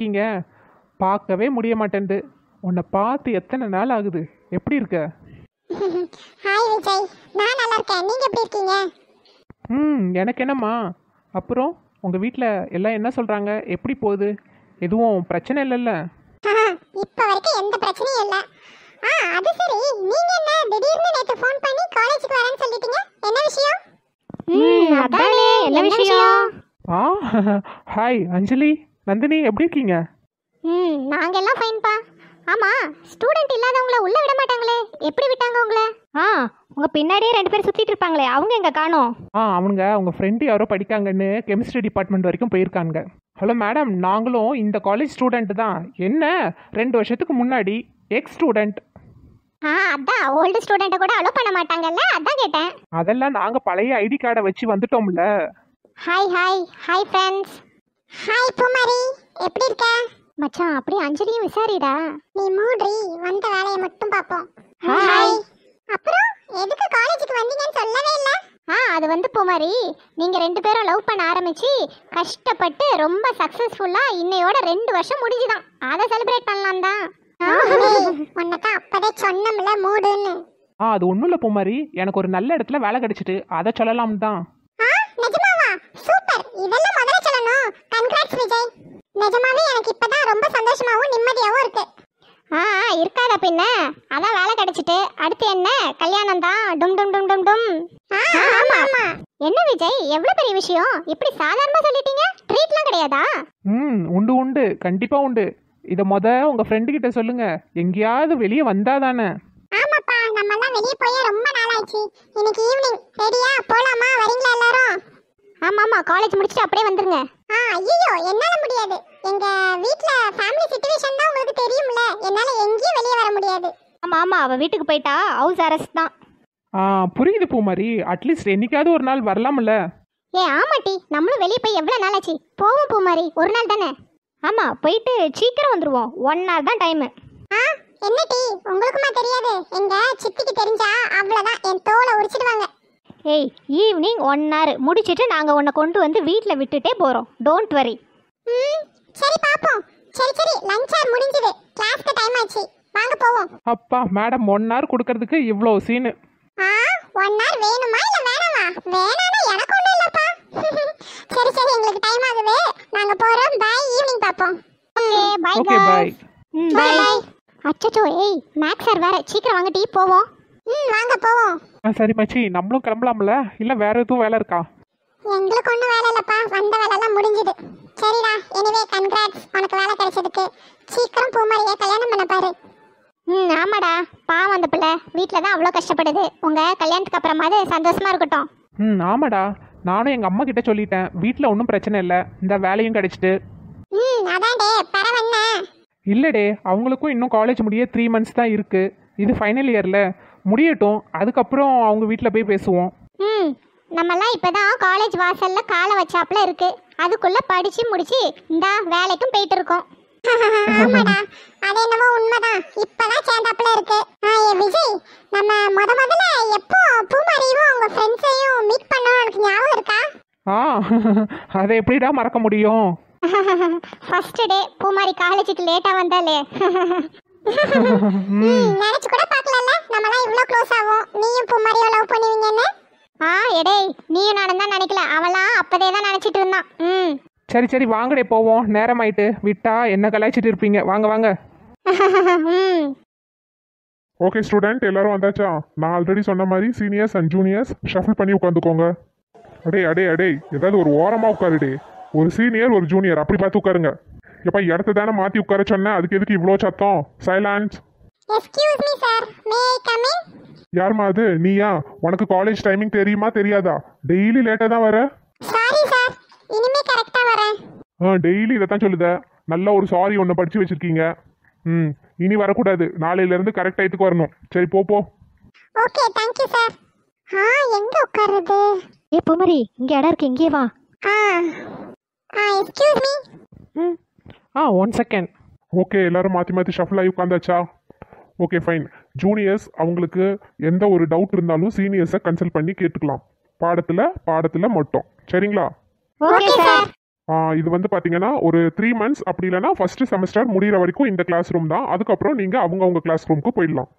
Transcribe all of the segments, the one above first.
இருக்கீங்க பார்க்கவே முடிய மாட்டேன்து உன்னை பார்த்து எத்தனை நாள் ஆகுது எப்படி இருக்க ஹாய் விஜய் நான் நல்லா இருக்கேன் நீங்க எப்படி இருக்கீங்க ம் எனக்கு என்னம்மா அப்புறம் உங்கள் வீட்டில் எல்லாம் என்ன சொல்கிறாங்க எப்படி போகுது எதுவும் பிரச்சனை இல்லைல்ல இப்போ வரைக்கும் எந்த பிரச்சனையும் இல்ல ஆ அது சரி நீங்க என்ன திடீர்னு நேத்து ஃபோன் பண்ணி காலேஜுக்கு வரேன்னு சொல்லிட்டீங்க என்ன விஷயம் ம் அதானே என்ன விஷயம் ஆ ஹாய் அஞ்சலி நந்தினி எப்படி இருக்கீங்க ம் நாங்க எல்லாம் ஃபைன்பா ஆமா ஸ்டூடெண்ட் இல்லாதவங்கள உள்ள விட மாட்டாங்களே எப்படி விட்டாங்க உங்கள ஆ உங்க பின்னாடியே ரெண்டு பேர் சுத்திட்டு இருப்பாங்களே அவங்க எங்க காணோம் ஆ அவனுங்க அவங்க ஃப்ரெண்டு யாரோ படிக்காங்கன்னு கெமிஸ்ட்ரி டிபார்ட்மெண்ட் வரைக்கும் போயிருக்காங்க ஹலோ மேடம் நாங்களும் இந்த காலேஜ் ஸ்டூடெண்ட் தான் என்ன ரெண்டு வருஷத்துக்கு முன்னாடி எக்ஸ் ஸ்டூடெண்ட் ஆ அதான் ஓல்டு ஸ்டூடெண்ட்டை கூட அலோ பண்ண மாட்டாங்கல்ல அதான் கேட்டேன் அதெல்லாம் நாங்கள் பழைய ஐடி கார்டை வச்சு வந்துட்டோம்ல hi hi hi friends hi Poomari எப்படி இருக்க மச்சான் அப்படியே அஞ்சலியும் விசாரிடா நீ மூடி வந்த வேலையை மட்டும் பாப்போம் ஹாய் அப்புறம் எதுக்கு காலேஜுக்கு வந்தீங்கன்னு சொல்லவே இல்ல ஆ அது வந்து பூமாரி நீங்க ரெண்டு பேரும் லவ் பண்ண ஆரம்பிச்சு கஷ்டப்பட்டு ரொம்ப சக்சஸ்ஃபுல்லா இன்னையோட ரெண்டு வருஷம் முடிஞ்சுதான் அதை செலிப்ரேட் பண்ணலாம் தான் உன்னதான் அப்பதே சொன்னோம்ல மூடுன்னு ஆ அது ஒன்றும் இல்லை பூமாரி எனக்கு ஒரு நல்ல இடத்துல வேலை கிடைச்சிட்டு அதை சொல்லலாம் தான் ஆ நிஜமாவா சூப்பர் இதெல்லாம் முதல்ல சொல்லணும் கங்க்ராட்ஸ் விஜய் நிஜமாவே எனக்கு இப்பதான் ரொம்ப சந்தோஷமாவும் நிம்மதியாவும் இருக்கு ஆ ஆ, இருக்காதா பின்ன அதான் வேலை கிடைச்சிட்டு அடுத்து என்ன கல்யாணம் தான் டும் டும் டும் டும் டும் ஆ, ஆமா ஆமா என்ன விஜய் எவ்வளவு பெரிய விஷயம் இப்படி சாதாரணமா சொல்லிட்டீங்க ட்ரீட்லாம் கிடையாதா ம் உண்டு உண்டு கண்டிப்பாக உண்டு இதை மொத உங்கள் ஃப்ரெண்டு கிட்ட சொல்லுங்க எங்கேயாவது வெளியே வந்தாதானே ஆமாப்பா நம்ம எல்லாம் வெளிய போய் ரொம்ப நாள் ஆச்சு இன்னைக்கு ஈவினிங் ரெடியா போலாமா வரீங்களா எல்லாரும் ஆமா ஆமா காலேஜ் முடிச்சுட்டு அப்படியே வந்துருங்க ஆ ஐயோ என்னால முடியாது எங்க வீட்ல ஃபேமிலி சிச்சுவேஷன் தான் உங்களுக்கு தெரியும்ல என்னால எங்கேயும் வெளிய வர முடியாது ஆமா ஆமா அவ வீட்டுக்கு போயிட்டா ஹவுஸ் அரெஸ்ட் தான் ஆ புரியுது பூமாரி அட்லீஸ்ட் என்னைக்காவது ஒரு நாள் வரலாம்ல ஏ ஆமாட்டி நம்மளும் வெளியே போய் எவ்வளவு நாள் ஆச்சு போவோம் பூமாரி ஒரு நாள் தானே ஆமா போயிட்டு சீக்கிரம் வந்துருவோம் ஒன் ஹவர் தான் டைமு ஆ என்ன டீ உங்களுக்குமா தெரியாது எங்க சித்திக்கு தெரிஞ்சா அவ்வளவுதான் என் தோலை உரிச்சிடுவாங்க ஏய் ஈவினிங் ஒன் ஹவர் முடிச்சிட்டு நாங்கள் உன்னை கொண்டு வந்து வீட்டில் விட்டுட்டே போகிறோம் டோன்ட் வரி ம் சரி பாப்போம் சரி சரி லஞ்ச் ஆர் முடிஞ்சது கிளாஸ்க்கு டைம் ஆச்சு வாங்க போவோம் அப்பா மேடம் ஒன் ஹவர் கொடுக்கறதுக்கு இவ்வளோ சீனு ஆ ஒன் ஹவர் வேணுமா இல்ல வேணாமா வேணானா எனக்கு ஒண்ணும் இல்லப்பா சரி சரி எங்களுக்கு டைம் ஆகுது நாங்க போறோம் பை ஈவினிங் பாப்போம் ஓகே பை ஓகே பாய் ம் பை பை பை அச்சச்சோ ஏய் மேக்ஸ் சார் வேற சீக்கிரம் வாங்க டீ போவோம் ம் வாங்க போவோம் ஆ சரி மச்சி நம்மளும் கிளம்பலாம்ல இல்லை வேற எதுவும் வேலை இருக்கா எங்களுக்கு ஒன்றும் வேலை இல்லைப்பா வந்த வேலைலாம் முடிஞ்சுது சரிடா எனிவே கன்கிராட்ஸ் உனக்கு வேலை கிடைச்சதுக்கு சீக்கிரம் பூமாரியை கல்யாணம் பண்ண பாரு ம் ஆமாடா பாவம் அந்த பிள்ளை வீட்டில் தான் அவ்வளோ கஷ்டப்படுது உங்கள் கல்யாணத்துக்கு அப்புறமாவது சந்தோஷமா இருக்கட்டும் ம் ஆமாடா நானும் எங்கள் அம்மா கிட்ட சொல்லிட்டேன் வீட்டில் ஒன்றும் பிரச்சனை இல்லை இந்த வேலையும் கிடைச்சிட்டு ம் அதான்டே பரவன்ன இல்லைடே அவங்களுக்கும் இன்னும் காலேஜ் முடிய த்ரீ மந்த்ஸ் தான் இருக்குது இது ஃபைனல் இயரில் முடியட்டும் அதுக்கப்புறம் அவங்க வீட்டில் போய் பேசுவோம் ம் நம்மலாம் இப்போ தான் காலேஜ் வாசலில் காலை வச்சாப்புல இருக்கு அதுக்குள்ளே படித்து முடிச்சு இந்த வேலைக்கும் போயிட்டு இருக்கோம் ஆமாடா அது என்னமோ உண்மைதான் இப்பதான் சேர்ந்தாப்புல இருக்கு ஆ, ஏ விஜய் நம்ம முத முதல்ல எப்போ பூமாரியும் அவங்க ஃப்ரெண்ட்ஸையும் மீட் பண்ணோம் உனக்கு ஞாபகம் இருக்கா ஆ அதை எப்படிடா மறக்க முடியும் ஃபர்ஸ்ட் டே பூமாரி காலேஜுக்கு லேட்டாக வந்தாலே ம் நினைச்சு கூட பார்க்கலல்ல நம்மலாம் இவ்ளோ க்ளோஸ் ஆகும் நீயும் பூமாரியும் லவ் பண்ணுவீங்கன்னு ஆ எடேய் நீயும் நானும் தான் நினைக்கல அவளாம் அப்பதே தான் நினச்சிட்டு இருந்தான் ம் சரி சரி வாங்கடே போவோம் நேரமாயிட்டு விட்டா என்ன கலாய்ச்சிட்டு இருப்பீங்க வாங்க வாங்க ம் ஓகே ஸ்டூடெண்ட் எல்லாரும் வந்தாச்சா நான் ஆல்ரெடி சொன்ன மாதிரி சீனியர்ஸ் அண்ட் ஜூனியர்ஸ் ஷஃபிள் பண்ணி உட்காந்துக்கோங்க அடே அடே அடே ஏதாவது ஒரு ஓரமாக உட்காருடே ஒரு சீனியர் ஒரு ஜூனியர் அப்படி பார்த்து உட்காருங்க எப்பா இடத்த தானே மாற்றி உட்கார சொன்னேன் அதுக்கு எதுக்கு இவ்வளோ சத்தம் silence excuse me sir may I come in யாரும்மா அது நீயா உனக்கு காலேஜ் டைமிங் தெரியுமா தெரியாதா டெய்லி லேட்டாக தான் வர சாரி சார் இனிமே கரெக்டா வரேன் ஆ டெய்லி இதை தான் சொல்லுத நல்ல ஒரு சாரி ஒன்று படித்து வச்சுருக்கீங்க ம் இனி வரக்கூடாது நாளையிலேருந்து கரெக்ட் டயத்துக்கு வரணும் சரி போ போ ஓகே தேங்க் யூ சார் ஆ எங்க உட்காருது ஏ பூமாரி இங்கே இடம் இருக்கு இங்கே வா ஆ ஆ எக்ஸ்கியூஸ் மீ ம் ஆ ஒன் செகண்ட் ஓகே எல்லாரும் மாற்றி மாற்றி ஷஃபிள் ஆகி உட்காந்தாச்சா ஓகே ஃபைன் ஜூனியர்ஸ் அவங்களுக்கு எந்த ஒரு டவுட் இருந்தாலும் சீனியர்ஸை கன்சல்ட் பண்ணி கேட்டுக்கலாம் பாடத்தில் பாடத்தில் மட்டும் சரிங்களா ஓகே சார் இது வந்து பார்த்தீங்கன்னா ஒரு த்ரீ மந்த்ஸ் அப்படி இல்லைன்னா ஃபர்ஸ்ட் செமஸ்டர் முடிகிற வரைக்கும் இந்த கிளாஸ் ரூம் தான் அதுக்கப்புறம் நீங்கள் அவங்கவுங்க கிளாஸ் ரூமுக்கு போயிடலாம்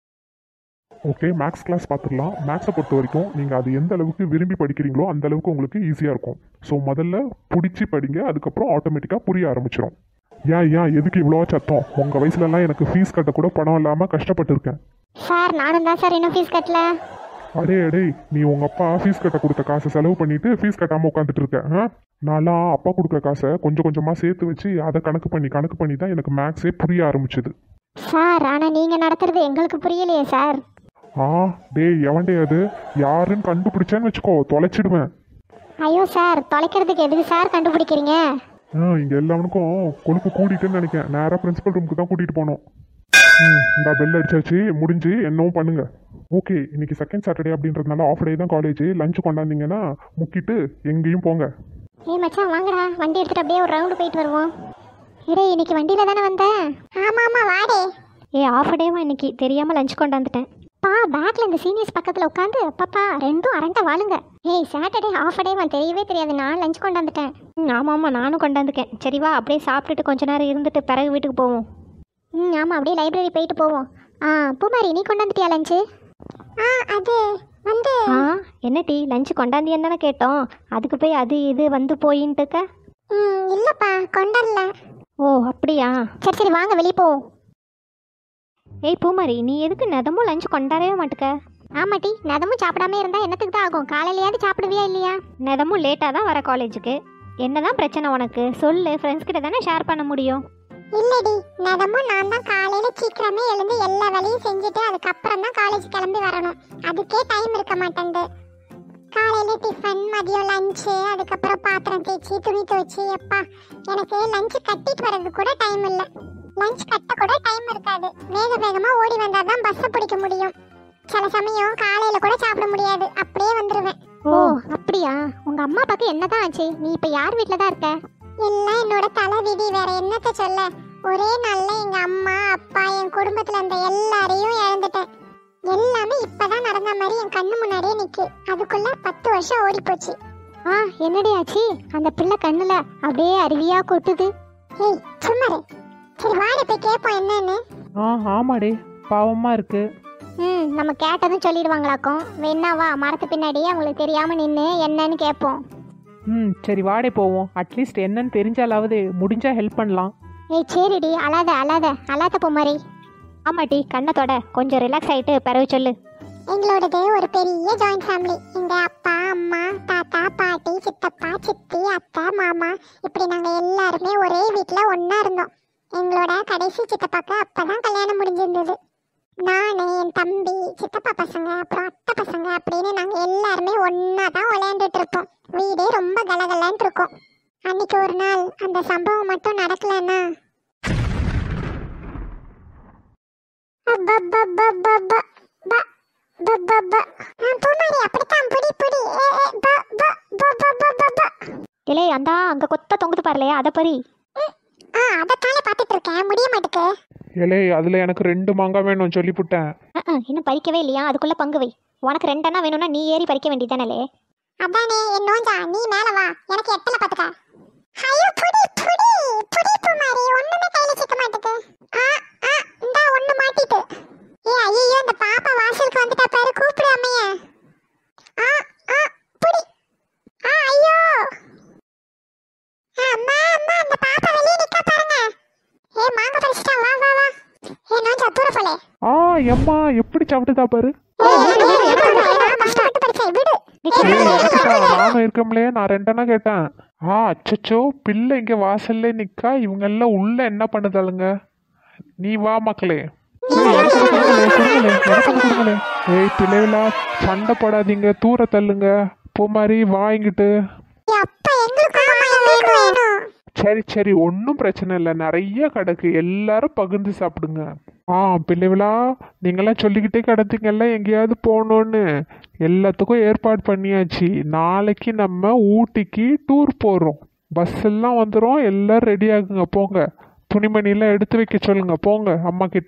ஓகே மேக்ஸ் கிளாஸ் பார்த்துடலாம் மேக்ஸை பொறுத்த வரைக்கும் நீங்கள் அது எந்த அளவுக்கு விரும்பி படிக்கிறீங்களோ அந்த அளவுக்கு உங்களுக்கு ஈஸியாக இருக்கும் ஸோ முதல்ல பிடிச்சி படிங்க அதுக்கப்புறம் ஆட்டோமேட்டிக்காக புரிய ஆரம்பிச்சிடும் ஏன் ஏன் எதுக்கு இவ்வளோ சத்தம் உங்கள் வயசுலலாம் எனக்கு ஃபீஸ் கட்ட கூட பணம் இல்லாமல் கஷ்டப்பட்டிருக்கேன் சார் நானும் தான் சார் இன்னும் ஃபீஸ் கட்டல அடே அடே நீ உங்கள் அப்பா ஃபீஸ் கட்ட கொடுத்த காசை செலவு பண்ணிட்டு ஃபீஸ் கட்டாமல் உட்காந்துட்டு இருக்க ஆ நான்லாம் அப்பா கொடுக்குற காசை கொஞ்சம் கொஞ்சமாக சேர்த்து வச்சு அதை கணக்கு பண்ணி கணக்கு பண்ணி தான் எனக்கு மேக்ஸே புரிய ஆரம்பிச்சது சார் ஆனால் நீங்கள் நடத்துறது எங்களுக்கு புரியலையே சார் ஆ டேய் எவன்டே அது யாருன்னு கண்டுபிடிச்சேன்னு வச்சுக்கோ தொலைச்சிடுவேன் ஐயோ சார் தொலைக்கிறதுக்கு எதுக்கு சார் கண்டுபிடிக்கிறீங்க ஆ இங்கே எல்லாவனுக்கும் கொழுப்பு கூடிட்டுன்னு நினைக்கிறேன் நேராக பிரின்சிபல் ரூமுக்கு தான் கூட்டிகிட்டு போனோம் ம் இந்த பெல் அடிச்சாச்சு முடிஞ்சு என்னவும் பண்ணுங்க ஓகே இன்னைக்கு செகண்ட் சாட்டர்டே அப்படின்றதுனால ஆஃப் டே தான் காலேஜ் லஞ்ச் கொண்டாந்தீங்கன்னா முக்கிட்டு எங்கேயும் போங்க ஏய் மச்சான் வாங்கடா வண்டி எடுத்துட்டு அப்படியே ஒரு ரவுண்டு போயிட்டு வருவோம் இடே இன்னைக்கு வண்டியில் தானே வந்தேன் ஆமா ஆமா வாடே ஏ ஆஃப் டேவா இன்னைக்கு தெரியாமல் லஞ்ச் கொண்டாந்துட்டேன் பா பேக்கில் இந்த சீனியர்ஸ் பக்கத்தில் உட்காந்து பாப்பா ரெண்டும் அரண்ட வாழுங்க ஏய் சாட்டர்டே ஆஃப் டேவா தெரியவே தெரியாது நான் லஞ்ச் கொண்டாந்துட்டேன் ம் ஆமாம் ஆமாம் நானும் கொண்டாந்துக்கேன் சரி வா அப்படியே சாப்பிட்டுட்டு கொஞ்ச நேரம் இருந்துட்டு பிறகு வீட்டுக்கு போவோம் ம் ஆமாம் அப்படியே லைப்ரரி போயிட்டு போவோம் ஆ பூமாரி நீ கொண்டாந்துட்டியா லஞ்சு ஆ அது வந்து ஆ என்ன டீ லஞ்சு கொண்டாந்தியன்னு தானே கேட்டோம் அதுக்கு போய் அது இது வந்து போயின்ட்டுக்க ம் இல்லப்பா கொண்டரல ஓ அப்படியா சரி சரி வாங்க வெளியே போவோம் ஏய் பூமாரி நீ எதுக்கு நதமும் லஞ்ச் கொண்டாடவே மாட்டுக்க ஆமாட்டி நதமும் சாப்பிடாம இருந்தா என்னத்துக்கு தான் ஆகும் காலையிலயாவது சாப்பிடுவியா இல்லையா நதமும் லேட்டாக தான் வர காலேஜுக்கு என்னதான் பிரச்சனை உனக்கு சொல்லு ஃப்ரெண்ட்ஸ் கிட்ட தானே ஷேர் பண்ண முடியும் இல்லடி நதமும் நான் தான் காலையில சீக்கிரமே எழுந்து எல்லா வேலையும் செஞ்சுட்டு அதுக்கப்புறம் தான் காலேஜ் கிளம்பி வரணும் அதுக்கே டைம் இருக்க மாட்டேங்குது காலையில டிஃபன் மதியம் லஞ்சு அதுக்கப்புறம் பாத்திரம் தேய்ச்சி துணி துவைச்சி எப்பா எனக்கு லஞ்சு கட்டிட்டு வர்றது கூட டைம் இல்லை லஞ்ச் கட்ட கூட டைம் இருக்காது வேக வேகமா ஓடி வந்தாதான் தான் பஸ்ஸை பிடிக்க முடியும் சில சமயம் காலையில கூட சாப்பிட முடியாது அப்படியே வந்துருவேன் ஓ அப்படியா உங்க அம்மா அப்பாக்கு என்னதான் ஆச்சு நீ இப்போ யார் வீட்டில் தான் இருக்க எல்லாம் என்னோட தலை விதி வேற என்னத்த சொல்ல ஒரே நாள்ல எங்க அம்மா அப்பா என் குடும்பத்துல இருந்த எல்லாரையும் இழந்துட்டேன் எல்லாமே இப்பதான் நடந்த மாதிரி என் கண்ணு முன்னாடியே நிக்கு அதுக்குள்ள பத்து வருஷம் ஓடி போச்சு ஆ என்னடி ஆச்சு அந்த பிள்ளை கண்ணுல அப்படியே அருவியா கொட்டுது ஏய் சும்மா இரு. சரி வாடி போய் கேட்போம் என்னன்னு ஆ ஆமாடே பாவமாக இருக்கு ம் நம்ம கேட்டதும் சொல்லிடுவாங்களாக்கும் வேணா வா மரத்து பின்னாடி அவங்களுக்கு தெரியாம நின்று என்னன்னு கேட்போம் ம் சரி வாடே போவோம் அட்லீஸ்ட் என்னன்னு தெரிஞ்சாலாவது முடிஞ்சா ஹெல்ப் பண்ணலாம் ஏய் சரிடி அழாத அழாத அழாத பூமாரி ஆமாட்டி கண்ணத்தோட கொஞ்சம் ரிலாக்ஸ் ஆயிட்டு பிறகு சொல்லு எங்களோடது ஒரு பெரிய ஜாயிண்ட் ஃபேமிலி எங்க அப்பா அம்மா தாத்தா பாட்டி சித்தப்பா சித்தி அத்தை மாமா இப்படி நாங்க எல்லாருமே ஒரே வீட்ல ஒண்ணா இருந்தோம் எங்களோட கடைசி சித்தப்பாக்கு அப்பதான் கல்யாணம் முடிஞ்சிருந்தது நானு என் தம்பி சித்தப்பா பசங்க அப்புறம் அத்தை பசங்க அப்படின்னு நாங்க எல்லாருமே ஒண்ணா தான் விளையாண்டுட்டு இருப்போம் வீடே ரொம்ப கலகலன்னு இருக்கும் அன்னைக்கு ஒரு நாள் அந்த சம்பவம் மட்டும் நடக்கலன்னா அப்பப்பப்பப்பப்ப. ப. பப்பப்ப. ஆ, பூமாரி அப்படித்தான் புடி புடி ஏ, ஏ, ப, ப, ப, ப, ப, ப, ப. இலே அந்தா அங்க கொத்த தொங்குது பாருலையா அதை பறி ஆ அதைத்தானே பார்த்துட்டு இருக்கேன் முடிய மாட்டுக்கு ஏலே அதில் எனக்கு ரெண்டு மாங்காய் வேணும் சொல்லிவிட்டேன் அஹ், அஹ், இன்னும் பறிக்கவே இல்லையா அதுக்குள்ள பங்கு வை உனக்கு ரெண்டெண்ணா வேணும்னா நீ ஏறி பறிக்க வேண்டியதானே அதானே என் நோஞ்சா நீ மேல வா எனக்கு எட்டல பாத்துக்க ஐயோ புடி புடி புடி பூமாரி ஒண்ணுமே கையில சிக்க மாட்டுது ஆ ஆ இந்த ஒண்ணு மாட்டிட்டு ஏ ஐயோ இந்த பாப்பா வாசலுக்கு வந்துட்டா பாரு கூப்பிடு அம்மைய ஆ ஆ புடி ஆ ஐயோ ஆ, அம்மா அம்மா அந்த பாப்பா வெளியே நிக்க பாருங்க ஏ மாங்க பறிச்சிட்டா வா வா வா ஏ நோஞ்சா தூர போலே ஆ எம்மா எப்படி சாப்பிட்டுதா பாரு கஷ்டப்பட்டு பறிச்சேன் விடு ஏய், எடுத்துட்டா, நானும் இருக்கம்லையே நான் ரெண்டனா கேட்டேன் ஆ அச்சச்சோ பிள்ளை இங்க வாசல்ல நிக்கா இவங்க எல்லாம் உள்ள என்ன பண்ணுதாளுங்க நீ வா மக்களே ஏய், எனக்கு ஒண்ணு கொடுங்களே, கொடுங்களே, எனக்கு ஒண்ணு கொடுங்களே. ஏய் பிள்ளைகளா சண்டை போடாதீங்க தூர தள்ளுங்க பூமாரி வாங்கிட்டு அப்பா எங்களுக்கு எங்களுக்கு வேணும் சரி சரி ஒன்றும் பிரச்சனை இல்லை நிறைய கிடக்கு எல்லாரும் பகிர்ந்து சாப்பிடுங்க ஆ பிள்ளைகளா நீங்களாம் சொல்லிக்கிட்டே கிடந்தீங்கல்ல எங்கேயாவது போகணுன்னு எல்லாத்துக்கும் ஏற்பாடு பண்ணியாச்சு நாளைக்கு நம்ம ஊட்டிக்கு டூர் போகிறோம் பஸ் எல்லாம் வந்துடும் எல்லாம் ரெடி ஆகுங்க போங்க துணிமணிலாம் எடுத்து வைக்க சொல்லுங்க போங்க அம்மா கிட்ட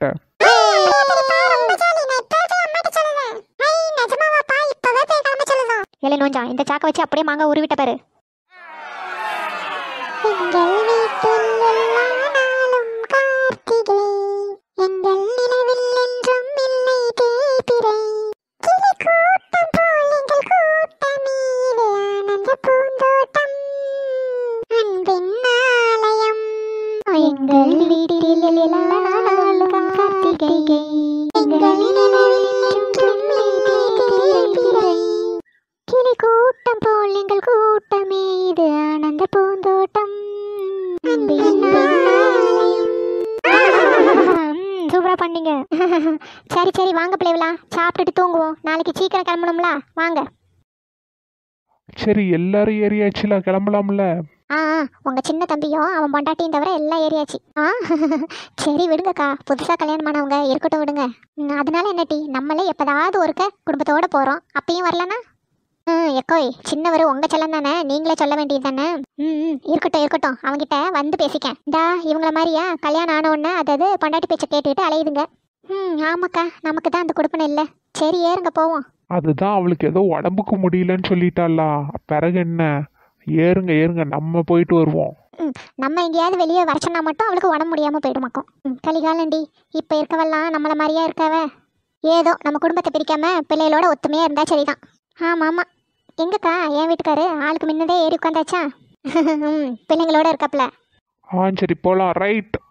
இல்லை நோஞ்சா இந்த சாக்கை வச்சு அப்படியே மாங்காய் உருவிட்ட பாரு எங்கள் வீட்டில் எல்லா நாளும் கார்த்திகை எங்கள் நிலவில் என்றும் இல்லை தேய்பிறை கிளி கூட்டம் போல் எங்கள் கூட்டம் இது ஆனந்த பூந்தோட்டம் அன்பின் ஆலயம் எங்கள் வீட்டில் எல்லா நாளும் கார்த்திகை எங்கள் நிலவில் என்றும் இல்லை தேய்பிறை கிளி கூட்டம் போல் எங்கள் கூட்டமே இது ஆனந்த பூந்தோட்டம் அன்பின் ஆலயம் சூப்பரா பண்ணீங்க சரி சரி வாங்க பிள்ளைகளா சாப்பிட்டுட்டு தூங்குவோம் நாளைக்கு சீக்கிரம் கிளம்பணும்ல வாங்க சரி எல்லாரும் ஏறியாச்சுல கிளம்பலாம்ல ஆ ஆ, உங்க சின்ன தம்பியும் அவன் பொண்டாட்டியும் தவிர எல்லாம் ஏறியாச்சு ஆ சரி விடுங்கக்கா புதுசா கல்யாணம் பண்ணவங்க இருக்கட்டும் விடுங்க ம், அதனால என்ன டி நம்மளே எப்போதாவது ஒருக்க குடும்பத்தோட போறோம் அப்பயும் வரலனா ம் எக்கோய் சின்னவர் உங்க செல்லம் தானே நீங்களே சொல்ல வேண்டியது தானே ம் ம், இருக்கட்டும் இருக்கட்டும் அவங்கிட்ட வந்து பேசிக்கேன் டா இவங்கள மாதிரியா கல்யாணம் ஆன உடனே அதாவது பொண்டாட்டி பேச்சை கேட்டுக்கிட்டு அலையுதுங்க ம் ஆமாக்கா நமக்கு தான் அந்த கொடுப்பனை இல்லை சரி ஏறுங்க போவோம் அதுதான் அவளுக்கு ஏதோ உடம்புக்கு முடியலன்னு சொல்லிட்டாளா பிறகு என்ன ஏறுங்க ஏறுங்க நம்ம போயிட்டு வருவோம் நம்ம எங்கேயாவது வெளியே வர சொன்னா மட்டும் அவளுக்கு உடம்பு முடியாமல் போயிடுமாக்கும் ம் கலிகாலண்டி இப்போ இருக்கவெல்லாம் நம்மளை மாதிரியா இருக்கவ ஏதோ நம்ம குடும்பத்தை பிரிக்காம பிள்ளைகளோட ஒத்துமையாக இருந்தால் சரிதான் ஆமாம் ஆமாம் எங்கக்கா என் வீட்டுக்காரு ஆளுக்கு முன்னதே ஏறி உட்காந்தாச்சா ம் பிள்ளைங்களோட இருக்காப்ல ஆ சரி போகலாம் ரைட்